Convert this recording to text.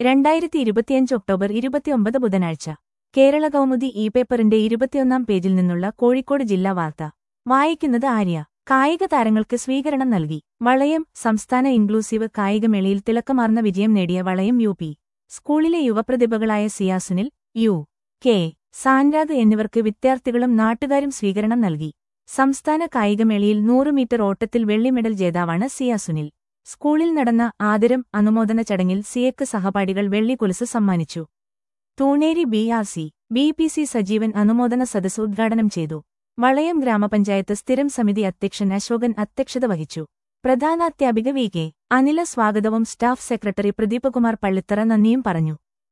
രണ്ടായിരത്തി ഇരുപത്തിയഞ്ച് ഒക്ടോബർ ഇരുപത്തിയൊമ്പത് ബുധനാഴ്ച കേരള കൗമുദി ഇ പേപ്പറിന്റെ ഇരുപത്തിയൊന്നാം പേജിൽ നിന്നുള്ള കോഴിക്കോട് ജില്ലാ വാർത്ത വായിക്കുന്നത് ആര്യ കായിക താരങ്ങൾക്ക് സ്വീകരണം നൽകി വളയം സംസ്ഥാന ഇൻക്ലൂസീവ് കായികമേളയിൽ തിളക്കമാർന്ന വിജയം നേടിയ വളയം യു പി സ്കൂളിലെ യുവപ്രതിഭകളായ സിയാസുനിൽ യു കെ സാൻരാഗ് എന്നിവർക്ക് വിദ്യാർത്ഥികളും നാട്ടുകാരും സ്വീകരണം നൽകി സംസ്ഥാന കായികമേളയിൽ നൂറ് മീറ്റർ ഓട്ടത്തിൽ വെള്ളി മെഡൽ ജേതാവാണ് സിയാസുനിൽ സ്കൂളിൽ നടന്ന ആദരം അനുമോദന ചടങ്ങിൽ സിയക്ക് സഹപാഠികൾ വെള്ളി കുലസ് സമ്മാനിച്ചു Thuneri B R C B P C Sajeevan അനുമോദന സദസ് ഉദ്ഘാടനം ചെയ്തു വളയം ഗ്രാമപഞ്ചായത്ത് സ്ഥിരം സമിതി അധ്യക്ഷൻ അശോകൻ അധ്യക്ഷത വഹിച്ചു പ്രധാനാധ്യാപിക വി കെ അനില സ്വാഗതവും സ്റ്റാഫ് സെക്രട്ടറി പ്രദീപകുമാർ പള്ളിത്തറ നന്ദിയും പറഞ്ഞു